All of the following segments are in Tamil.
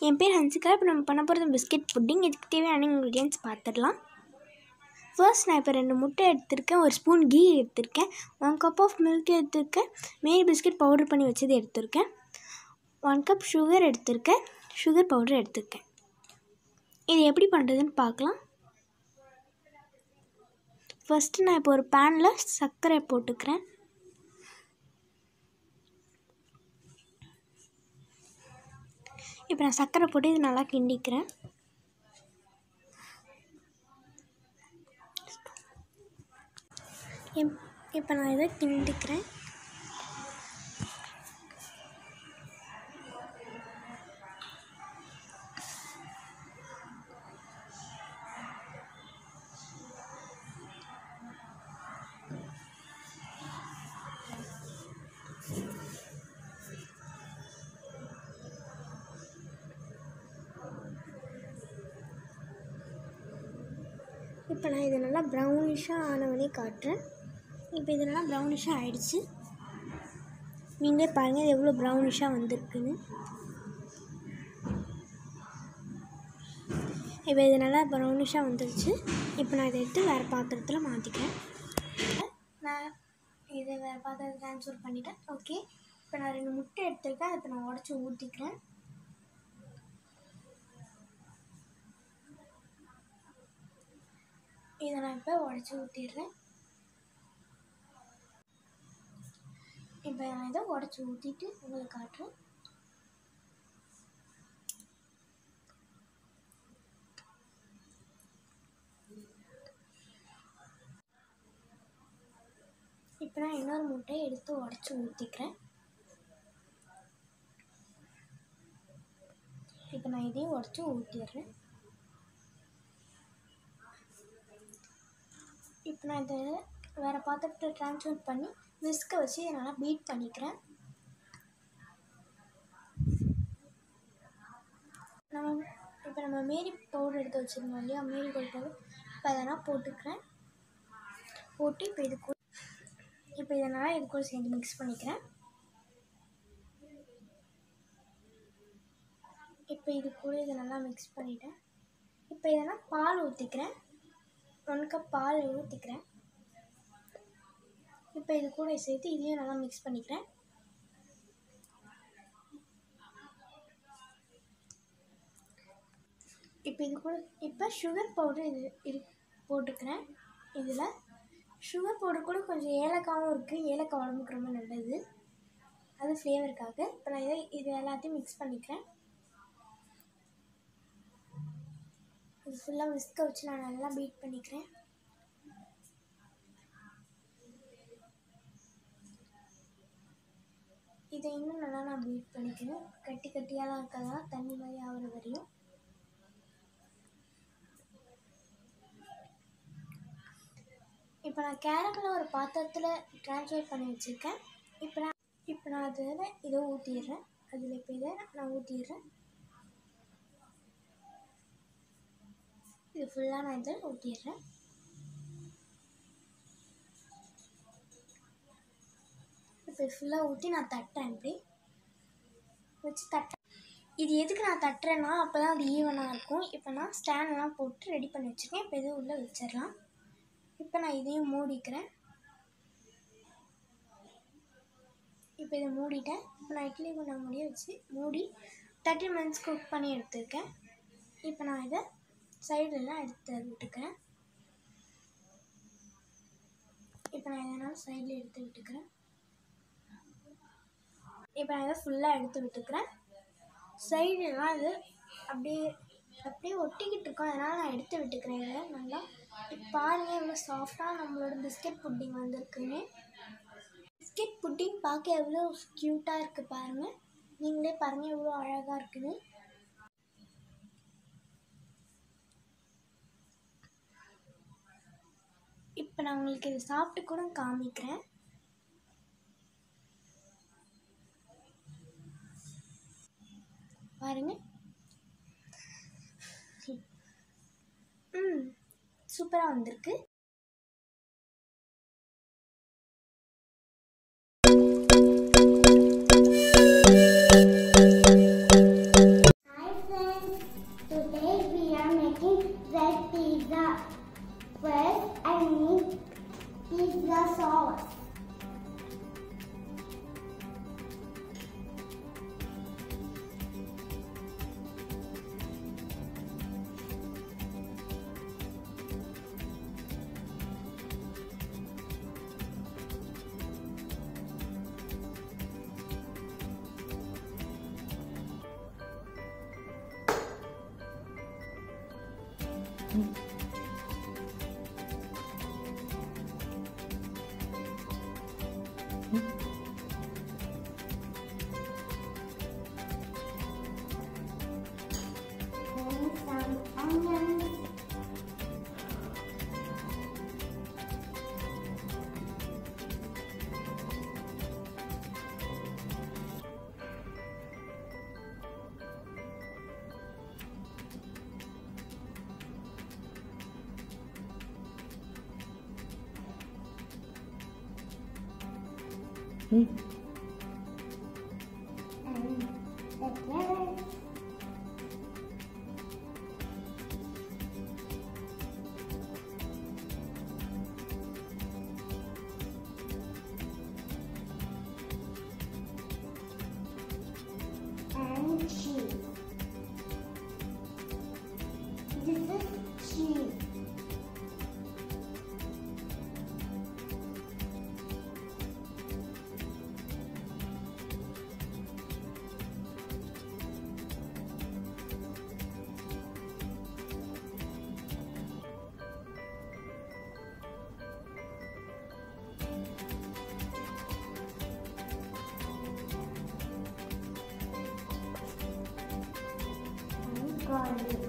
என் பேர் ஹன்சிகா இப்போ நம்ம பண்ண போகிறது பிஸ்கெட் புட்டிங் இதுக்கு தேவையான இன்க்ரீடியன்ஸ் பார்த்துடலாம் ஃபர்ஸ்ட் நான் இப்போ ரெண்டு முட்டை எடுத்திருக்கேன் ஒரு ஸ்பூன் கீ எடுத்திருக்கேன் ஒன் கப் ஆஃப் மில்க் எடுத்திருக்கேன் மேரி பிஸ்கெட் பவுடர் பண்ணி வச்சது எடுத்திருக்கேன் ஒன் கப் சுகர் எடுத்திருக்கேன் சுகர் பவுடர் எடுத்திருக்கேன் இது எப்படி பண்ணுறதுன்னு பார்க்கலாம் ஃபஸ்ட்டு நான் இப்போ ஒரு பேனில் சர்க்கரை போட்டுக்கிறேன் இப்போ நான் சர்க்கரை போட்டு இது நல்லா கிண்டிக்கிறேன் இப்- இப்போ நான் இதை கிண்டிக்கிறேன் இப்போ நான் இதை நல்லா ப்ரௌனிஷாக ஆனவனே காட்டுறேன் இப்போ இது நல்லா ப்ரௌனிஷாக ஆயிடுச்சு நீங்களே பாருங்கள் இது எவ்வளோ ப்ரௌனிஷாக வந்திருக்குன்னு இப்போ இது நல்லா ப்ரௌனிஷாக வந்துருச்சு இப்போ நான் இதை எடுத்து வேறு பாத்திரத்தில் மாற்றிக்கிறேன் நான் இதை வேறு பாத்திரத்தில் ட்ரான்ஸ்ஃபர் பண்ணிட்டேன் ஓகே இப்போ நான் ரெண்டு முட்டை எடுத்திருக்கேன் அதை இப்போ நான் உடச்சி ஊற்றிக்கிறேன் இதை நான் இப்போ உடச்சி ஊற்றிடுறேன் இப்போ நான் இதை உடச்சி ஊற்றிட்டு உங்களுக்கு காட்டுறேன் இப்போ நான் இன்னொரு முட்டையை எடுத்து உடச்சி ஊற்றிக்கிறேன் இப்போ நான் இதையும் உடச்சி ஊற்றிடுறேன் இப்போ நான் இதை வேறு பாத்திரத்தில் ட்ரான்ஸ்ஃபர் பண்ணி விஸ்கை வச்சு இதை நல்லா பீட் பண்ணிக்கிறேன் நம்ம இப்போ நம்ம மேரி பவுடர் எடுத்து வச்சுருந்தோம் இல்லையா மேரி கோல்ட் பவுடர் இப்போ அதெல்லாம் போட்டுக்கிறேன் போட்டு இப்போ இது கூட இப்போ இதை நல்லா இது கூட சேர்ந்து மிக்ஸ் பண்ணிக்கிறேன் இப்போ இது கூட இதை நல்லா மிக்ஸ் பண்ணிட்டேன் இப்போ இதெல்லாம் பால் ஊற்றிக்கிறேன் ஒன் கப் பால் ஊற்றிக்கிறேன் இப்போ இது கூட சேர்த்து இதையும் நல்லா மிக்ஸ் பண்ணிக்கிறேன் இப்போ இது கூட இப்போ சுகர் பவுடர் இது இது போட்டுக்கிறேன் இதில் சுகர் பவுடர் கூட கொஞ்சம் ஏலக்காவும் இருக்குது ஏலக்காய் உடம்புக்கு ரொம்ப நல்லது அது ஃப்ளேவருக்காக இப்போ நான் இதை இது எல்லாத்தையும் மிக்ஸ் பண்ணிக்கிறேன் இது ஃபுல்லாக விஸ்க வச்சு நான் நல்லா பீட் பண்ணிக்கிறேன் இதை இன்னும் நல்லா நான் பீட் பண்ணிக்கிறேன் கட்டி கட்டியாலாம் இருக்காதான் தண்ணி மாதிரி ஆகிற வரையும் இப்போ நான் கேரட்டில் ஒரு பாத்திரத்தில் ட்ரான்ஸ்ஃபர் பண்ணி வச்சுருக்கேன் இப்போ நான் இப்போ நான் அதில் இதை ஊற்றிடுறேன் அதில் இப்போ இதை நான் ஊற்றிடுறேன் இது ஃபுல்லாக நான் இதை ஊற்றிடுறேன் இப்போ ஃபுல்லாக ஊற்றி நான் தட்டேன் இப்படி வச்சு தட்டேன் இது எதுக்கு நான் தட்டுறேன்னா அப்போ தான் அது ஈவனாக இருக்கும் இப்போ நான் ஸ்டாண்ட்லாம் போட்டு ரெடி பண்ணி வச்சுருக்கேன் இப்போ இது உள்ளே வச்சிடலாம் இப்போ நான் இதையும் மூடிக்கிறேன் இப்போ இதை மூடிட்டேன் இப்போ நான் இட்லி குண்டா மூடியை வச்சு மூடி தேர்ட்டி மினிட்ஸ் குக் பண்ணி எடுத்துருக்கேன் இப்போ நான் இதை சைடுலாம் எடுத்து விட்டுக்கிறேன் இப்போ நான் இதனால் சைடில் எடுத்து விட்டுக்கிறேன் இப்போ நான் இதை ஃபுல்லாக எடுத்து விட்டுக்கிறேன் சைடுலாம் இது அப்படியே அப்படியே ஒட்டிக்கிட்டு இருக்கோம் அதனால் நான் எடுத்து விட்டுக்கிறேன் இதை நல்லா இப்போ பாருங்கள் எவ்வளோ சாஃப்டாக நம்மளோட பிஸ்கெட் புட்டிங் வந்திருக்குன்னு பிஸ்கெட் புட்டிங் பார்க்க எவ்வளோ க்யூட்டாக இருக்குது பாருங்கள் நீங்களே பாருங்கள் எவ்வளோ அழகாக இருக்குன்னு இப்போ நான் உங்களுக்கு இதை சாப்பிட்டு கூட காமிக்கிறேன் பாருங்க ம் சூப்பராக வந்திருக்கு ஹாய் And some onions. ம் and the carrots. And cheese. This is cheese. and garlic.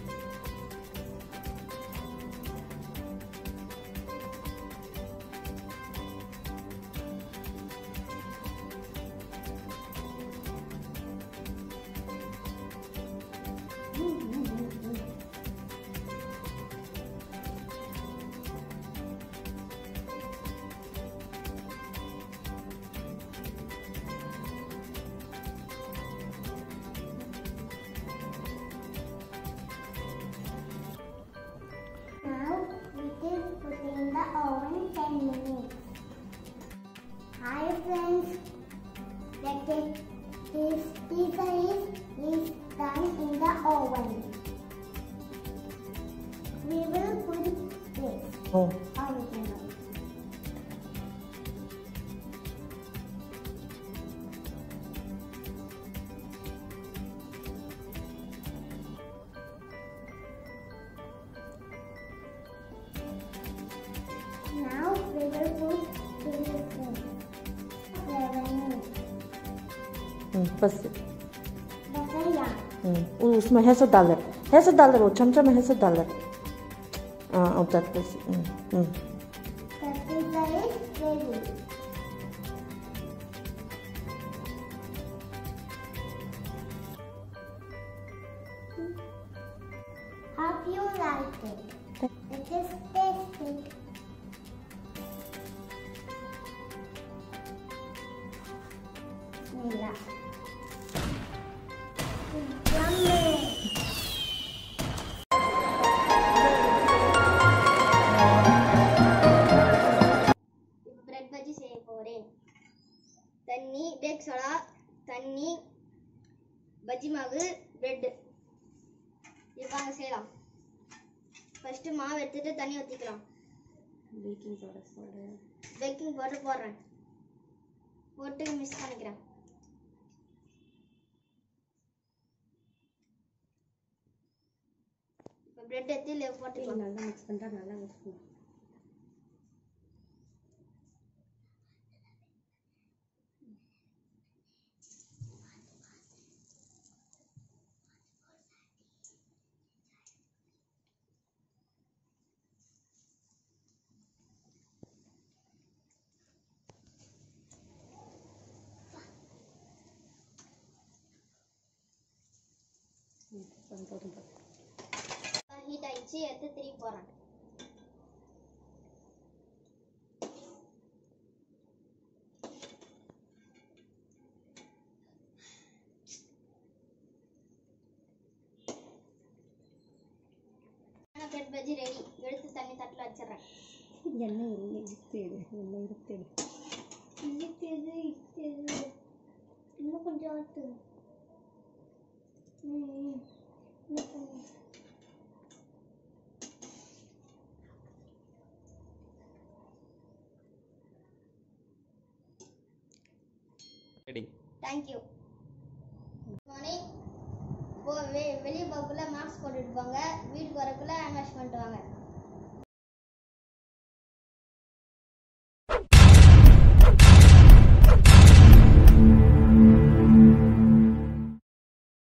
Now we can put in the oven 10 minutes. Hi friends, the cake, this pizza is, is done in the oven. We will put this oh original. Now we will put chili flakes. Seven. 응 بس Bacaya. 응 واسمها هيسو دولار هيسو دولار وشمشمة هيسو دولار اه او بتاعت بس 응 응 The pizza is ready. Hope you like it. It is tasty. Bismillah. Yummy. இப்போ பிரெட் பஜ்ஜி செய்ய போகிறேன் தண்ணி பேக் சோடா தண்ணி பஜ்ஜி மாவு பிரெட் இப்போ வாங்க செய்யலாம் ஃபஸ்ட்டு மாவு எடுத்துட்டு தண்ணி ஊற்றிக்கலாம் baking soda soda baking powder போடுறேன் போட்டு மிக்ஸ் பண்ணிக்கிறேன் இப்போ பிரெட் எடுத்து இல்லை போட்டுக்கலாம் நல்லா மிக்ஸ் பண்ணிட்டா நல்லா இருக்கும் ஹீட் ஆயிடுச்சு எடுத்து திருப்பி போடுறேன் பிரெட் பஜ்ஜி ரெடி எடுத்து தண்ணி தட்டில் வச்சிடுறேன் எண்ணெய் இல்லை இருத்தேடு எண்ணெய் இருத்தேடு இழுத்தது இழுத்தது இன்னும் கொஞ்சம் ஆட்டு ம் ம். இன்னும் கொஞ்சம். ரெடி தேங்க்யூ குட் மார்னிங் இப்போ வெ வெளியே போகக்குள்ள மாஸ்க் போட்டுட்டு போங்க வீட்டுக்கு வரக்குள்ள ஹேண்ட் வாஷ் பண்ணிட்டு வாங்க